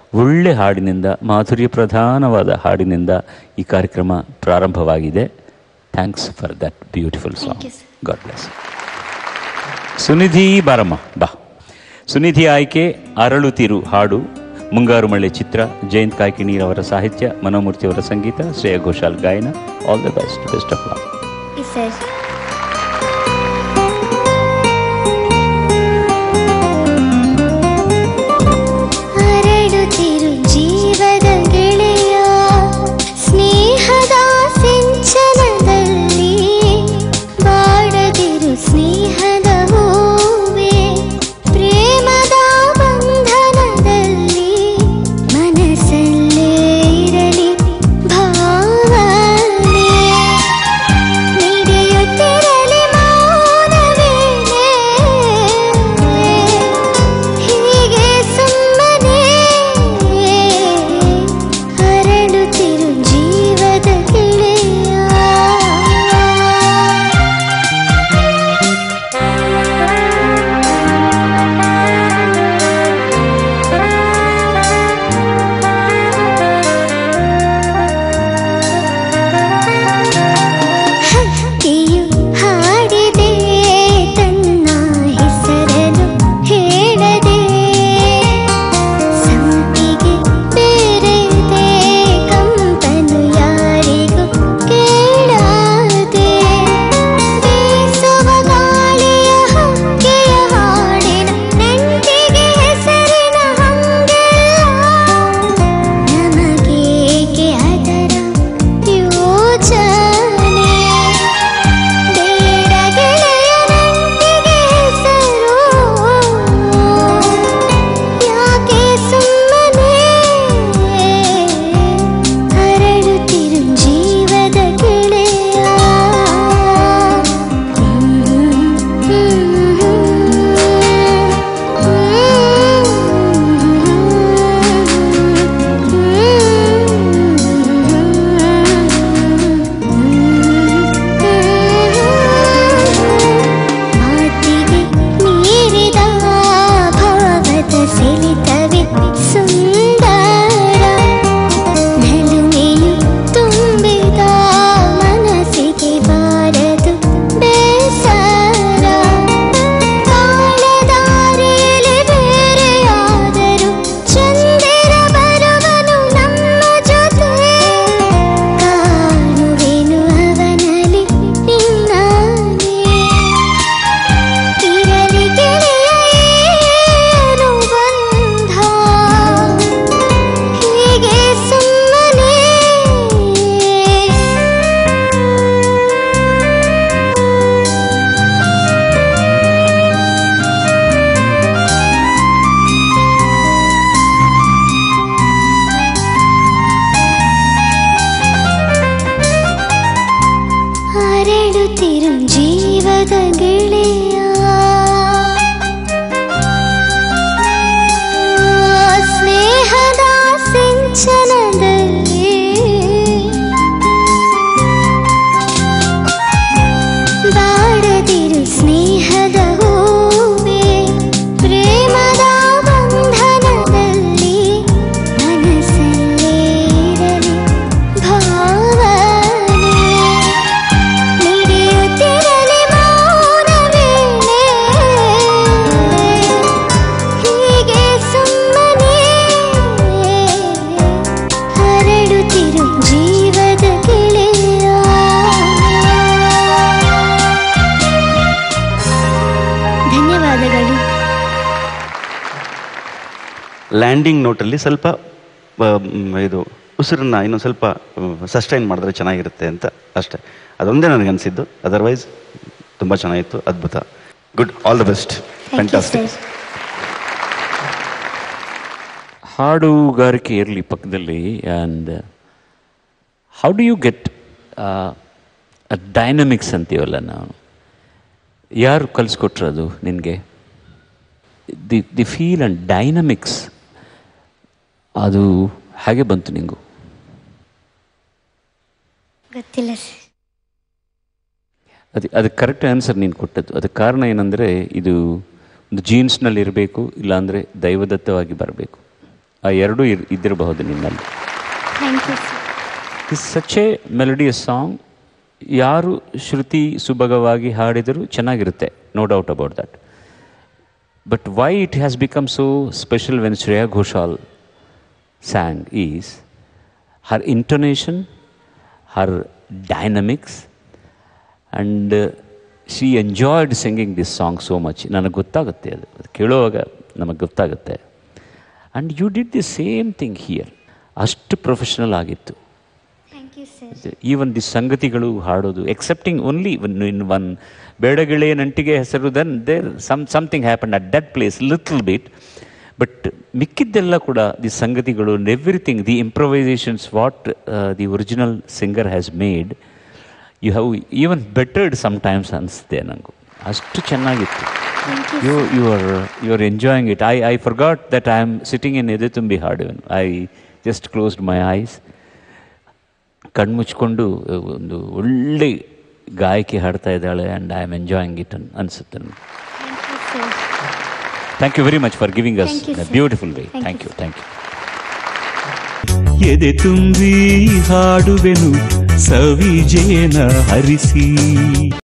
ಒಳ್ಳೆ ಹಾಡಿನಿಂದ ಮಾಧುರ್ಯ ಪ್ರಧಾನವಾದ ಹಾಡಿನಿಂದ ಈ ಕಾರ್ಯಕ್ರಮ ಪ್ರಾರಂಭವಾಗಿದೆ thanks for that beautiful song you, sir. God bless Sunidhi ಬಾರಮ್ಮ ಬಾ ಸುನಿಧಿ ಆಯ್ಕೆ ಅರಳುತಿರು ಹಾಡು ಮುಂಗಾರು ಮಳೆ ಚಿತ್ರ ಜಯಂತ್ ಕಾಯ್ಕಿಣಿ ಅವರ ಸಾಹಿತ್ಯ ಮನೋಮೂರ್ತಿ ಅವರ ಸಂಗೀತ ಶ್ರೇಯಾ ಘೋಷಾಲ್ ಗಾಯನ all the best best of luck yes sir ಹರಡುತ್ತಿರು ಜೀವದ ಗೆಳೆಯ ಸ್ನೇಹದ ಸಿಂಚನದಲ್ಲಿ ಬಾಡದಿರು ಸ್ನೇಹದ ಹೂವೆ ಪ್ರೇಮದ ಬಂಧನದಲ್ಲಿ ಮನಸ್ಸಲ್ಲೇ ಇರಲಿ ಭಾವನೆ ನಡೆಯುತ್ತಿರಲಿ ಮೌನವೇ ಹೀಗೆ ಸುಮ್ಮನೆ ಹರಡುತ್ತಿರು ಜೀವದ ಗೆಳೆಯ ಹಕ್ಕಿಯು ಹಾಡಿದೆ ತನ್ನ ಹೆಸರನ್ನು ಹೇಳದೆ ಸಂಪಿಗೆ ಬೇರೆದೆ ಕಂಪನು ಯಾರಿಗೂ ಕೇಳದೆ ಬೀಸುವ ಗಾಳಿಯ ಹಕ್ಕಿಯ ಹಾಡಿನ ನಂಟಿಗೆ ಹೆಸರಿನ ಹಂಗಿಲ್ಲ ನಮಗೇಕೆ ಅದರ ಯೋಚನೆ ಬೇಡ ಗೆಳೆಯ ನಂಟಿಗೆ ಹೆಸರು ಯಾಕೆ ಸುಮ್ಮನೆ ಹರಡುತ್ತಿರು ಜೀವದ ಗೆಳೆಯ ಮಾತಿಗೆ ಮೀರಿದ ಭಾವದ ಸೆಳೆತವೇ ಸುಂದರ ನಲುಮೆಯು ತುಂಬಿದ ಮನಸ್ಸಿಗೆ ಬಾರದು ಬೇಸರ ಕಾಲದಾರಿಯಲ್ಲಿ ಬೇರೆಯಾದರೂ ಚಂದಿರ ಬರುವನು ನಮ್ಮ ಜೊತೆ ಕಾಣುವೆನು ಅವನಲ್ಲಿ ನಿನ್ನಾನೆ ಇರಲಿ ಗೆಳೆಯ ಏನು ಬಂಧ ಹೀಗೆ ಸುಮ್ಮನೆ ಹರಡುತ್ತಿರು ಜೀವದ ಗೆಳೆಯ ಸ್ನೇಹದ ಸಿಂಚನದಲ್ಲಿ ಬಾಡದಿರು ಸ್ನೇಹದ ಹೂವೆ ಪ್ರೇಮದ ಬಂಧನದಲ್ಲಿ ಮನಸ್ಸಲ್ಲೇ ಇರಲಿ ಭಾವನೆ ನಡೆಯುತ್ತಿರಲಿ ಮೌನವೇ ಹೀಗೆ ಸುಮ್ಮನೆ ಹರಡುತ್ತಿರು ಜೀವದ ಗೆಳೆಯ ಧನ್ಯವಾದಗಳು ಲ್ಯಾಂಡಿಂಗ್ ನೋಟಲ್ಲಿ ಸ್ವಲ್ಪ ಆ, ಮ್, ಇದು ಉಸಿರನ್ನ ಇನ್ನೊಂದು ಸ್ವಲ್ಪ ಸಸ್ಟೈನ್ ಮಾಡಿದ್ರೆ ಚೆನ್ನಾಗಿರುತ್ತೆ ಅಂತ ಅಷ್ಟೇ ಅದೊಂದೇ ನನಗೆ ಅನಿಸಿದ್ದು ಅದರ್ವೈಸ್ ತುಂಬ ಚೆನ್ನಾಗಿತ್ತು ಅದ್ಭುತ good all the best thank you fantastic sir ಹಾಡುಗಾರಿಕೆ ಇರಲಿ ಪಕ್ಕದಲ್ಲಿ and how do you get dynamics ಅಂತೀವಲ್ಲ ನಾವು ಯಾರು ಕಲಿಸ್ಕೊಟ್ರು ಅದು ನಿನಗೆ the the feel and dynamics ಅದು ಹಾಗೆ ಬಂತು ನಿಂಗು ಗೊತ್ತಿಲ್ಲ ಸರ್ ಅದು ಅದಕ್ಕೆ ಕರೆಕ್ಟ್ ಆನ್ಸರ್ ನೀನು ಕೊಟ್ಟದ್ದು ಅದಕ್ಕೆ ಕಾರಣ ಏನಂದರೆ ಇದು ಒಂದು ಜೀನ್ಸ್ನಲ್ಲಿ ಇರಬೇಕು ಇಲ್ಲಾಂದರೆ ದೈವದತ್ತವಾಗಿ ಬರಬೇಕು ಆ ಎರಡೂ ಇರ್ ಇದ್ದಿರಬಹುದು ನಿನ್ನಲ್ಲಿ thank you sir is such a melodious song ಯಾರು ಶ್ರುತಿ ಸುಭಗವಾಗಿ ಹಾಡಿದರೂ ಚೆನ್ನಾಗಿರುತ್ತೆ no doubt about that but why it has become so special when Shreya Ghoshal sang is her intonation her dynamics and she enjoyed singing this song so much ನನಗೆ ಗೊತ್ತಾಗುತ್ತೆ ಅದು ಅದು ಕೇಳುವಾಗ ನಮಗೆ ಗೊತ್ತಾಗುತ್ತೆ and you did the same thing here ಅಷ್ಟು professional ಆಗಿತ್ತು thank you sir even the ಸಂಗತಿಗಳು ಹಾಡೋದು ಎಕ್ಸೆಪ್ಟಿಂಗ್ ಓನ್ಲಿ ಇನ್ ಒನ್ ಬೇಡಗೆಳೆಯ ನಂಟಿಗೆ ಹೆಸರು then there some something happen at that place little bit but ಮಿಕ್ಕಿದ್ದೆಲ್ಲ ಕೂಡ ದಿ ಸಂಗತಿಗಳು everything the improvisations what the original singer has made you have even bettered sometimes ಅನಿಸುತ್ತೆ ನನಗೂ ಅಷ್ಟು ಚೆನ್ನಾಗಿತ್ತು thank you you you are you are enjoying it I I forgot that I am sitting in ಎದೆ ತುಂಬಿ ಹಾಡು I just closed my eyes ಕಣ್ಮುಚ್ಕೊಂಡು ಒಂದು ಒಳ್ಳೆ ಗಾಯಕಿ ಹಾಡ್ತಾ ಇದ್ದಾಳೆ and I am enjoying it ಅನ್ ಅನಿಸುತ್ತೆ ನನಗೆ thank you sir thank you very much for giving us Thank you, sir. Beautiful way Thank thank you, you thank you ಎದೆ ತುಂಬಿ ಹಾಡುವೆನು ಸವಿಜೇನ ಹರಿಸಿ